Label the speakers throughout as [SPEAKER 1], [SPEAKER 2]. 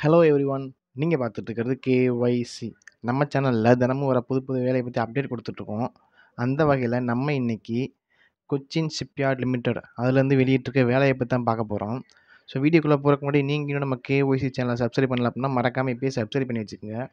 [SPEAKER 1] hello everyone நீங்கள் பார்த்துட்டு இருக்கிறது கேஒய்சி நம்ம சேனலில் தினமும் வர புது புது வேலையை பற்றி அப்டேட் கொடுத்துட்ருக்கோம் அந்த வகையில் நம்ம இன்னைக்கு கொச்சின் ஷிப்யார்ட் லிமிடெட் அதுலேருந்து வெளியிட்டிருக்க வேலையை பற்றி தான் பார்க்க போகிறோம் ஸோ வீடியோக்குள்ளே போகிறக்கு முன்னாடி நீங்கள் இன்னும் நம்ம கேஒய்சி சேனலை சப்ஸ்கிரைப் பண்ணல அப்படின்னா மறக்காமல் இப்போயே சப்ஸ்கிரைப் பண்ணி வச்சுக்கோங்க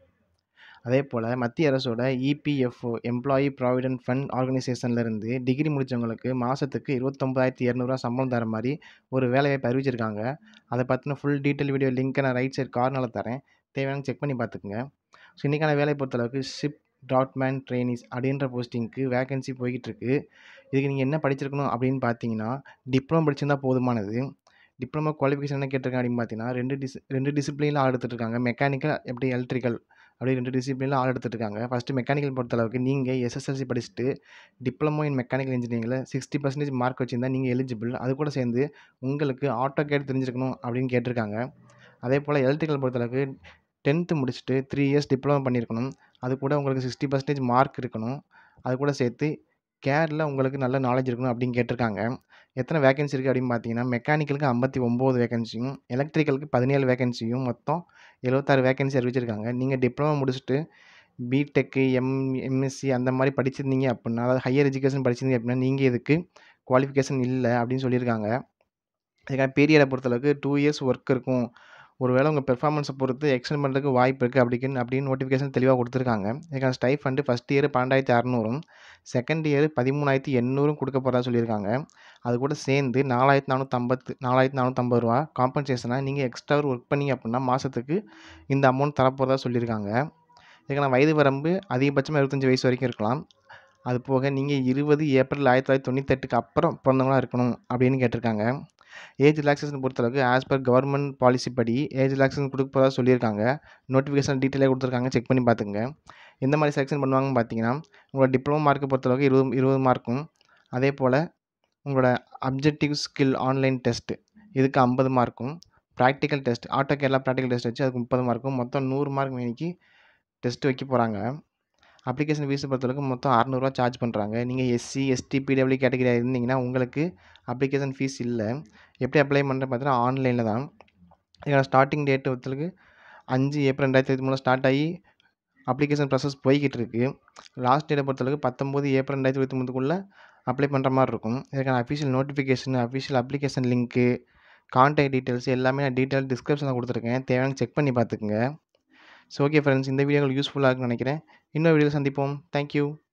[SPEAKER 1] அதே போல் மத்திய அரசோட இபிஎஃப்ஓ எம்ப்ளாயி ப்ராவிடென்ட் ஃபண்ட் ஆர்கனைசேஷன்லேருந்து டிகிரி முடித்தவங்களுக்கு மாதத்துக்கு இருபத்தொம்பதாயிரத்தி இரநூறுவா சம்பளம் தர மாதிரி ஒரு வேலைவாய்ப்பு அறிவிச்சிருக்காங்க அதை பற்றின ஃபுல் டீட்டெயில் வீடியோ லிங்க்கை நான் ரைட் சைடு கார்னரில் தரேன் தேவையான செக் பண்ணி பார்த்துக்குங்க ஸோ இன்றைக்கான வேலையை பொறுத்தளவுக்கு ஷிப் டாட்மேன் ட்ரெயினிஸ் அப்படின்ற போஸ்டிங்க்கு வேகன்சி போய்கிட்டு இருக்கு இதுக்கு நீங்கள் என்ன படிச்சிருக்கணும் அப்படின்னு பார்த்தீங்கன்னா டிப்ளமோ படிச்சிருந்தா போதுமானது டிப்ளமோ குவாலிஃபிகேஷன் என்ன கேட்டிருக்காங்க அப்படின்னு பார்த்தீங்கன்னா ரெண்டு டிஸ் ரெண்டு டிசிப்ளினில் ஆள் எடுத்துகிட்டு இருக்காங்க மெக்கானிக்கல் எப்படி எலக்ட்ரிக்கல் அப்படி ரெண்டு டிசிப்ளினில் ஆள் எடுத்துகிட்டு இருக்காங்க ஃபஸ்ட்டு மெக்கானிக்கல் பொறுத்தளவுக்கு நீங்கள் எஸ்எஸ்எல்சி படிச்சுட்டு டிப்ளமோ இன் மெக்கானிக்கல் இன்ஜினியரிங்கில் சிக்ஸ்டி பர்சன்டேஜ் மார்க் வச்சிருந்தா நீங்கள் எலிஜிபிள் அது கூட சேர்ந்து உங்களுக்கு ஆட்டோ கேட் தெரிஞ்சிருக்கணும் அப்படின்னு கேட்டிருக்காங்க அதே போல் எலக்ட்ரிக்கல் பொறுத்தளவுக்கு டென்த்து முடிச்சுட்டு த்ரீ இயர்ஸ் டிப்ளமோ பண்ணியிருக்கணும் அது கூட உங்களுக்கு சிக்ஸ்டி பர்சன்டேஜ் மார்க் இருக்கணும் அது கூட சேர்த்து கேரில் உங்களுக்கு நல்ல நாலேஜ் இருக்கணும் அப்படின்னு கேட்டிருக்காங்க எத்தனை வேகன்சி இருக்குது அப்படின்னு பார்த்தீங்கன்னா மெக்கானிக்கலுக்கு ஐம்பத்தி ஒம்பது வேகன்சியும் எலக்ட்ரிக்கலுக்கு பதினேழு வேகன்சியும் மொத்தம் எழுபத்தாறு வேகன்சி அறிவிச்சிருக்காங்க நீங்கள் டிப்ளமோ முடிச்சுட்டு பிடெக்கு எம் எம்எஸ்சி அந்த மாதிரி படிச்சிருந்தீங்க அப்படின்னா அதாவது ஹையர் எஜுகேஷன் படிச்சிருந்தீங்க அப்படின்னா நீங்கள் இதுக்கு குவாலிஃபிகேஷன் இல்லை அப்படின்னு சொல்லியிருக்காங்க இதுக்கான பீரியடை பொறுத்தளவுக்கு டூ இயர்ஸ் ஒர்க் இருக்கும் ஒருவேளை உங்கள் பெர்ஃபார்மன்ஸை பொறுத்து எக்ஸ்டெண்ட் பண்ணுறதுக்கு வாய்ப்பு இருக்குது அப்படின்னு அப்படின்னு நோட்டிஃபிகேஷன் தெளிவாக கொடுத்துருக்காங்க இதுக்கான ஸ்டைப் ஃபண்டு ஃபஸ்ட் இயர் பன்னெண்டாயிரத்தி அறநூறும் செகண்ட் இயர் பதிமூணாயிரத்தி எண்ணூறும் கொடுக்க போகிறதா சொல்லியிருக்காங்க அது கூட சேர்ந்து நாலாயிரத்தி நானூற்றம்பத்து நாலாயிரத்தி நானூற்றம்பது ரூபா காம்பன்சேஷனாக நீங்கள் எக்ஸ்ட்ரா ஒர்க் பண்ணீங்க அப்படின்னா மாதத்துக்கு இந்த அமௌண்ட் தரப்போகிறதா சொல்லியிருக்காங்க இதுக்கான வயது வரம்பு அதிகபட்சமாக இருபத்தஞ்சி வயசு வரைக்கும் இருக்கலாம் அது போக நீங்கள் இருபது ஏப்ரல் ஆயிரத்தி தொள்ளாயிரத்தி தொண்ணூத்தெட்டுக்கு அப்புறம் பிறந்தவங்களா இருக்கணும் அப்படின்னு கேட்டிருக்காங்க ஏஜ் ரிலாக்ஸேஷன் பொறுத்தளவுக்கு ஆஸ் பர் கவர்மெண்ட் பாலிசி படி ஏஜ் ரிலாக்ஸேஷன் கொடுக்க போகிறதா சொல்லியிருக்காங்க நோட்டிஃபிகேஷன் டீட்டெயிலாக கொடுத்துருக்காங்க செக் பண்ணி பார்த்துங்க எந்த மாதிரி செலெக்ஷன் பண்ணுவாங்கன்னு பார்த்தீங்கன்னா உங்களோட டிப்ளமோ மார்க்கை பொறுத்தளவுக்கு இருபது இருபது மார்க்கும் அதே போல் உங்களோட அப்ஜெக்டிவ் ஸ்கில் ஆன்லைன் டெஸ்ட்டு இதுக்கு ஐம்பது மார்க்கும் practical test auto Kerala practical test வச்சு அதுக்கு முப்பது மார்க்கும் மொத்தம் நூறு மார்க் மேனிக்கு டெஸ்ட் வைக்க போகிறாங்க அப்ளிகேஷன் ஃபீஸை பொறுத்தளவுக்கு மொத்தம் அறநூறுவா சார்ஜ் பண்ணுறாங்க நீங்கள் எஸ்சி எஸ்டி பிடபிள்யூ கேட்டகரியாக இருந்தீங்கன்னா உங்களுக்கு அப்ளிகேஷன் ஃபீஸ் இல்லை எப்படி அப்ளை பண்ணுறது பார்த்தீங்கன்னா ஆன்லைனில் தான் இதோட ஸ்டார்டிங் டேட் பொறுத்தளவுக்கு அஞ்சு ஏப்ரல் ரெண்டாயிரத்தி இருபத்தி மூணு ஸ்டார்ட் ஆகி அப்ளிகேஷன் ப்ராசஸ் போய்கிட்டு இருக்குது லாஸ்ட் டேட்டை பொறுத்தளவுக்கு பத்தொம்போது ஏப்ரல் ரெண்டாயிரத்தி இருபத்தி மூணுக்குள்ளே அப்ளை பண்ணுற மாதிரி இருக்கும் இதுக்கான அஃபிஷியல் நோட்டிஃபிகேஷன் அஃபிஷியல் அப்ளிகேஷன் லிங்க்கு கான்டாக்ட் டீட்டெயில்ஸ் எல்லாமே நான் டீட்டெயில் டிஸ்கிரிப்ஷனில் கொடுத்துருக்கேன் தேவையான செக் பண்ணி பார்த்துக்குங்க ஸோ ஓகே ஃப்ரெண்ட்ஸ் இந்த வீடியோ உங்களுக்கு யூஸ்ஃபுல்லாக இருக்குன்னு நினைக்கிறேன் இன்னொரு வீடியோ சந்திப்போம் தேங்க்யூ